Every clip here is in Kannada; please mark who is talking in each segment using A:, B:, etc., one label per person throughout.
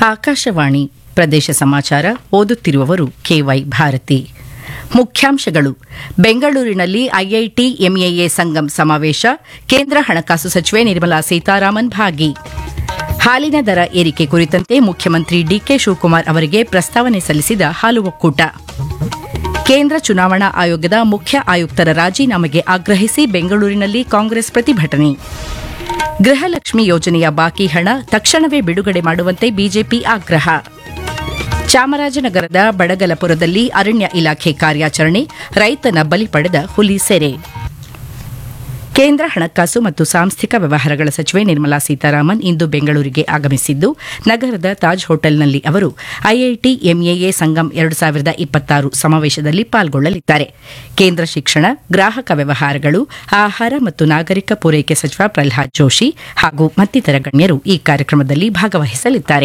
A: ಆಕಾಶವಾಣಿ ಪ್ರದೇಶ ಸಮಾಚಾರ ಓದುತ್ತಿರುವವರು ಕೆವೈ ಭಾರತಿ ಮುಖ್ಯಾಂಶಗಳು ಬೆಂಗಳೂರಿನಲ್ಲಿ ಐಐಟಿ ಎಂಎಎ ಸಂಗಮ್ ಸಮಾವೇಶ ಕೇಂದ್ರ ಹಣಕಾಸು ಸಚಿವೆ ನಿರ್ಮಲಾ ಸೀತಾರಾಮನ್ ಭಾಗಿ ಹಾಲಿನ ದರ ಏರಿಕೆ ಕುರಿತಂತೆ ಮುಖ್ಯಮಂತ್ರಿ ಡಿಕೆ ಶಿವಕುಮಾರ್ ಅವರಿಗೆ ಪ್ರಸ್ತಾವನೆ ಸಲ್ಲಿಸಿದ ಹಾಲು ಒಕ್ಕೂಟ ಕೇಂದ್ರ ಚುನಾವಣಾ ಆಯೋಗದ ಮುಖ್ಯ ಆಯುಕ್ತರ ರಾಜೀನಾಮೆಗೆ ಆಗ್ರಹಿಸಿ ಬೆಂಗಳೂರಿನಲ್ಲಿ ಕಾಂಗ್ರೆಸ್ ಪ್ರತಿಭಟನೆ ಗೃಹಲಕ್ಷ್ಮಿ ಯೋಜನೆಯ ಬಾಕಿ ಹಣ ತಕ್ಷಣವೇ ಬಿಡುಗಡೆ ಮಾಡುವಂತೆ ಬಿಜೆಪಿ ಆಗ್ರಹ ಚಾಮರಾಜನಗರದ ಬಡಗಲಪುರದಲ್ಲಿ ಅರಣ್ಯ ಇಲಾಖೆ ಕಾರ್ಯಾಚರಣೆ ರೈತನ ಬಲಿ ಪಡೆದ ಹುಲಿ ಸೆರೆ ಕೇಂದ್ರ ಹಣಕಾಸು ಮತ್ತು ಸಾಂಸ್ಥಿಕ ವ್ಯವಹಾರಗಳ ಸಚಿವೆ ನಿರ್ಮಲಾ ಸೀತಾರಾಮನ್ ಇಂದು ಬೆಂಗಳೂರಿಗೆ ಆಗಮಿಸಿದ್ದು ನಗರದ ತಾಜ್ ಹೋಟೆಲ್ನಲ್ಲಿ ಅವರು ಐಐಟಿ ಎಂಎಎ ಸಂಗಮ್ ಎರಡು ಸಾವಿರದ ಇಪ್ಪತ್ತಾರು ಸಮಾವೇಶದಲ್ಲಿ ಪಾಲ್ಗೊಳ್ಳಲಿದ್ದಾರೆ ಕೇಂದ್ರ ಶಿಕ್ಷಣ ಗ್ರಾಹಕ ವ್ಯವಹಾರಗಳು ಆಹಾರ ಮತ್ತು ನಾಗರಿಕ ಪೂರೈಕೆ ಸಚಿವ ಪ್ರಲ್ಹಾದ್ ಜೋಶಿ ಹಾಗೂ ಮತ್ತಿತರ ಗಣ್ಯರು ಈ ಕಾರ್ಯಕ್ರಮದಲ್ಲಿ ಭಾಗವಹಿಸಲಿದ್ದಾರೆ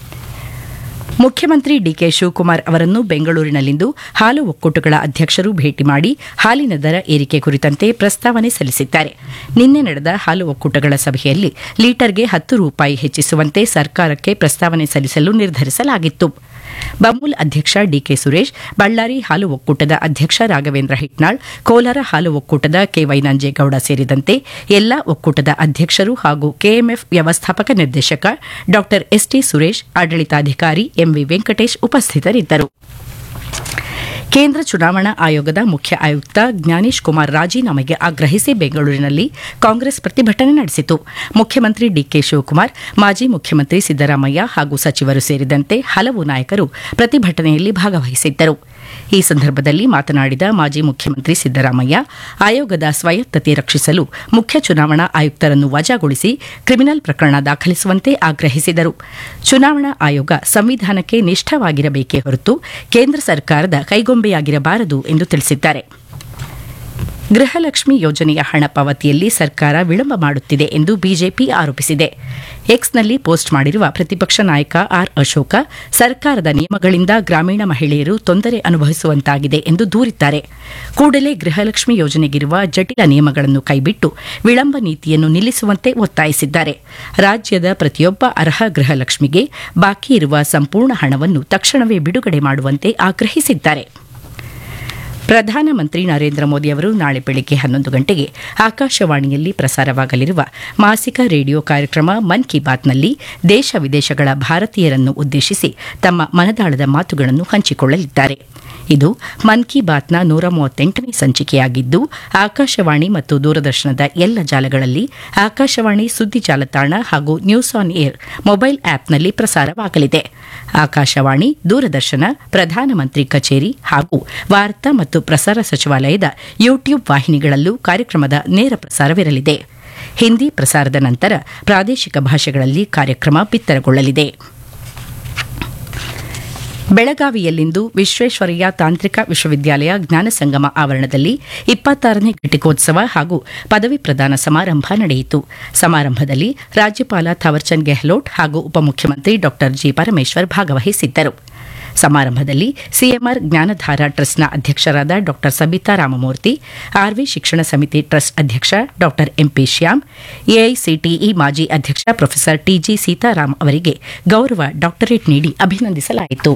A: ಮುಖ್ಯಮಂತ್ರಿ ಡಿಕೆ ಶಿವಕುಮಾರ್ ಅವರನ್ನು ಬೆಂಗಳೂರಿನಲ್ಲಿಂದು ಹಾಲು ಒಕ್ಕೂಟಗಳ ಅಧ್ಯಕ್ಷರು ಭೇಟಿ ಮಾಡಿ ಹಾಲಿನ ದರ ಏರಿಕೆ ಕುರಿತಂತೆ ಪ್ರಸ್ತಾವನೆ ಸಲ್ಲಿಸಿದ್ದಾರೆ ನಿನ್ನೆ ನಡೆದ ಹಾಲು ಒಕ್ಕೂಟಗಳ ಸಭೆಯಲ್ಲಿ ಲೀಟರ್ಗೆ ಹತ್ತು ರೂಪಾಯಿ ಹೆಚ್ಚಿಸುವಂತೆ ಸರ್ಕಾರಕ್ಕೆ ಪ್ರಸ್ತಾವನೆ ಸಲ್ಲಿಸಲು ನಿರ್ಧರಿಸಲಾಗಿತ್ತು ಬಮೂಲ್ ಅಧ್ಯಕ್ಷ ಡಿಕೆ ಸುರೇಶ್ ಬಳ್ಳಾರಿ ಹಾಲು ಒಕ್ಕೂಟದ ಅಧ್ಯಕ್ಷ ರಾಘವೇಂದ್ರ ಹಿಟ್ನಾಳ್ ಕೋಲಾರ ಹಾಲು ಒಕ್ಕೂಟದ ಕೆವೈ ನಂಜೇಗೌಡ ಸೇರಿದಂತೆ ಎಲ್ಲಾ ಒಕ್ಕೂಟದ ಅಧ್ಯಕ್ಷರು ಹಾಗೂ ಕೆಎಂಎಫ್ ವ್ಯವಸ್ಥಾಪಕ ನಿರ್ದೇಶಕ ಡಾ ಎಸ್ಟಿ ಸುರೇಶ್ ಆಡಳಿತಾಧಿಕಾರಿ ಎಂವಿ ವೆಂಕಟೇಶ್ ಉಪಸ್ಥಿತರಿದ್ದರು ಕೇಂದ್ರ ಚುನಾವಣಾ ಆಯೋಗದ ಮುಖ್ಯ ಆಯುಕ್ತ ಜ್ಞಾನೇಶ್ ಕುಮಾರ್ ರಾಜೀನಾಮೆಗೆ ಆಗ್ರಹಿಸಿ ಬೆಂಗಳೂರಿನಲ್ಲಿ ಕಾಂಗ್ರೆಸ್ ಪ್ರತಿಭಟನೆ ನಡೆಸಿತು ಮುಖ್ಯಮಂತ್ರಿ ಡಿಕೆ ಶಿವಕುಮಾರ್ ಮಾಜಿ ಮುಖ್ಯಮಂತ್ರಿ ಸಿದ್ದರಾಮಯ್ಯ ಹಾಗೂ ಸಚಿವರು ಸೇರಿದಂತೆ ಹಲವು ನಾಯಕರು ಪ್ರತಿಭಟನೆಯಲ್ಲಿ ಭಾಗವಹಿಸಿದ್ದರು ಈ ಸಂದರ್ಭದಲ್ಲಿ ಮಾತನಾಡಿದ ಮಾಜಿ ಮುಖ್ಯಮಂತ್ರಿ ಸಿದ್ದರಾಮಯ್ಯ ಆಯೋಗದ ಸ್ವಾಯತ್ತತೆ ರಕ್ಷಿಸಲು ಮುಖ್ಯ ಚುನಾವಣಾ ಆಯುಕ್ತರನ್ನು ವಜಾಗೊಳಿಸಿ ಕ್ರಿಮಿನಲ್ ಪ್ರಕರಣ ದಾಖಲಿಸುವಂತೆ ಆಗ್ರಹಿಸಿದರು ಚುನಾವಣಾ ಆಯೋಗ ಸಂವಿಧಾನಕ್ಕೆ ನಿಷ್ಠವಾಗಿರಬೇಕೇ ಹೊರತು ಕೇಂದ್ರ ಸರ್ಕಾರದ ಕೈಗೊಂಬೆಯಾಗಿರಬಾರದು ಎಂದು ತಿಳಿಸಿದ್ದಾರೆ ಗೃಹಲಕ್ಷ್ಮಿ ಯೋಜನೆಯ ಹಣ ಪಾವತಿಯಲ್ಲಿ ಸರ್ಕಾರ ವಿಳಂಬ ಮಾಡುತ್ತಿದೆ ಎಂದು ಬಿಜೆಪಿ ಆರೋಪಿಸಿದೆ ಎಕ್ಸ್ನಲ್ಲಿ ಪೋಸ್ಟ್ ಮಾಡಿರುವ ಪ್ರತಿಪಕ್ಷ ನಾಯಕ ಆರ್ ಅಶೋಕ ಸರ್ಕಾರದ ನಿಯಮಗಳಿಂದ ಗ್ರಾಮೀಣ ಮಹಿಳೆಯರು ತೊಂದರೆ ಅನುಭವಿಸುವಂತಾಗಿದೆ ಎಂದು ದೂರಿದ್ದಾರೆ ಕೂಡಲೇ ಗೃಹಲಕ್ಷ್ಮಿ ಯೋಜನೆಗಿರುವ ಜಟಿಲ ನಿಯಮಗಳನ್ನು ಕೈಬಿಟ್ಟು ವಿಳಂಬ ನೀತಿಯನ್ನು ನಿಲ್ಲಿಸುವಂತೆ ಒತ್ತಾಯಿಸಿದ್ದಾರೆ ರಾಜ್ಯದ ಪ್ರತಿಯೊಬ್ಬ ಅರ್ಹ ಗೃಹಲಕ್ಷ್ಮಿಗೆ ಬಾಕಿ ಇರುವ ಸಂಪೂರ್ಣ ಹಣವನ್ನು ತಕ್ಷಣವೇ ಬಿಡುಗಡೆ ಮಾಡುವಂತೆ ಆಗ್ರಹಿಸಿದ್ದಾರೆ ಪ್ರಧಾನಮಂತ್ರಿ ನರೇಂದ್ರ ಮೋದಿ ಅವರು ನಾಳೆ ಬೆಳಗ್ಗೆ ಹನ್ನೊಂದು ಗಂಟೆಗೆ ಆಕಾಶವಾಣಿಯಲ್ಲಿ ಪ್ರಸಾರವಾಗಲಿರುವ ಮಾಸಿಕ ರೇಡಿಯೋ ಕಾರ್ಯಕ್ರಮ ಮನ್ ಕಿ ಬಾತ್ನಲ್ಲಿ ದೇಶ ವಿದೇಶಗಳ ಭಾರತೀಯರನ್ನು ಉದ್ದೇಶಿಸಿ ತಮ್ಮ ಮನದಾಳದ ಮಾತುಗಳನ್ನು ಹಂಚಿಕೊಳ್ಳಲಿದ್ದಾರೆ ಇದು ಮನ್ ಕಿ ಬಾತ್ನ ನೂರ ಮೂವತ್ತೆಂಟನೇ ಸಂಚಿಕೆಯಾಗಿದ್ದು ಆಕಾಶವಾಣಿ ಮತ್ತು ದೂರದರ್ಶನದ ಎಲ್ಲ ಜಾಲಗಳಲ್ಲಿ ಆಕಾಶವಾಣಿ ಸುದ್ದಿ ಜಾಲತಾಣ ಹಾಗೂ ನ್ಯೂಸ್ ಆನ್ ಏರ್ ಮೊಬೈಲ್ ಆಪ್ನಲ್ಲಿ ಪ್ರಸಾರವಾಗಲಿದೆ ಆಕಾಶವಾಣಿ ದೂರದರ್ಶನ ಪ್ರಧಾನಮಂತ್ರಿ ಕಚೇರಿ ಹಾಗೂ ವಾರ್ತಾ ಮತ್ತು ಪ್ರಸಾರ ಸಚಿವಾಲಯದ ಯೂಟ್ಯೂಬ್ ವಾಹಿನಿಗಳಲ್ಲೂ ಕಾರ್ಯಕ್ರಮದ ನೇರ ಪ್ರಸಾರವಿರಲಿದೆ ಹಿಂದಿ ಪ್ರಸಾರದ ನಂತರ ಪ್ರಾದೇಶಿಕ ಭಾಷೆಗಳಲ್ಲಿ ಕಾರ್ಯಕ್ರಮ ಬಿತ್ತರಗೊಳ್ಳಲಿದೆ ಬೆಳಗಾವಿಯಲ್ಲಿಂದು ವಿಶ್ವೇಶ್ವರಯ್ಯ ತಾಂತ್ರಿಕ ವಿಶ್ವವಿದ್ಯಾಲಯ ಜ್ಞಾನ ಸಂಗಮ ಆವರಣದಲ್ಲಿ ಇಪ್ಪತ್ತಾರನೇ ಘಟಿಕೋತ್ಸವ ಹಾಗೂ ಪದವಿ ಪ್ರದಾನ ಸಮಾರಂಭ ನಡೆಯಿತು ಸಮಾರಂಭದಲ್ಲಿ ರಾಜ್ಯಪಾಲ ಥಾವರ್ಚಂದ್ ಗೆಹ್ಲೋಟ್ ಹಾಗೂ ಉಪಮುಖ್ಯಮಂತ್ರಿ ಡಾ ಜಿ ಪರಮೇಶ್ವರ್ ಭಾಗವಹಿಸಿದ್ದರು ಸಮಾರಂಭದಲ್ಲಿ ಸಿಎಂಆರ್ ಜ್ಞಾನಧಾರ ಟ್ರಸ್ಟ್ನ ಅಧ್ಯಕ್ಷರಾದ ಡಾ ಸಬಿತಾ ರಾಮಮೂರ್ತಿ ಆರ್ವಿ ಶಿಕ್ಷಣ ಸಮಿತಿ ಟ್ರಸ್ಟ್ ಅಧ್ಯಕ್ಷ ಡಾ ಎಂಪಿ ಶ್ಯಾಮ್ ಎಐಸಿಟಿಇ ಮಾಜಿ ಅಧ್ಯಕ್ಷ ಪ್ರೊಫೆಸರ್ ಟಿಜಿ ಸೀತಾರಾಮ್ ಅವರಿಗೆ ಗೌರವ ಡಾಕ್ಟರೇಟ್ ನೀಡಿ ಅಭಿನಂದಿಸಲಾಯಿತು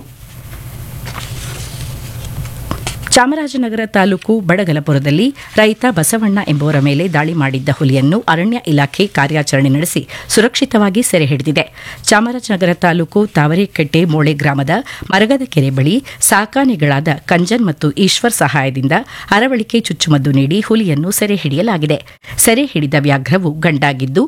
A: ಚಾಮರಾಜನಗರ ತಾಲೂಕು ಬಡಗಲಪುರದಲ್ಲಿ ರೈತ ಬಸವಣ್ಣ ಎಂಬುವರ ಮೇಲೆ ದಾಳಿ ಮಾಡಿದ್ದ ಹುಲಿಯನ್ನು ಅರಣ್ಯ ಇಲಾಖೆ ಕಾರ್ಯಾಚರಣೆ ನಡೆಸಿ ಸುರಕ್ಷಿತವಾಗಿ ಸೆರೆ ಹಿಡಿದಿದೆ ಚಾಮರಾಜನಗರ ತಾಲೂಕು ತಾವರೆಕಟ್ಟೆ ಮೋಳೆ ಗ್ರಾಮದ ಮರಗದ ಕೆರೆ ಬಳಿ ಸಾಕಾನೆಗಳಾದ ಕಂಜನ್ ಮತ್ತು ಈಶ್ವರ್ ಸಹಾಯದಿಂದ ಅರವಳಿಕೆ ಚುಚ್ಚುಮದ್ದು ನೀಡಿ ಹುಲಿಯನ್ನು ಸೆರೆ ಹಿಡಿಯಲಾಗಿದೆ ಸೆರೆ ಹಿಡಿದ ವ್ಯಾಘ್ರವು ಗಂಡಾಗಿದ್ದು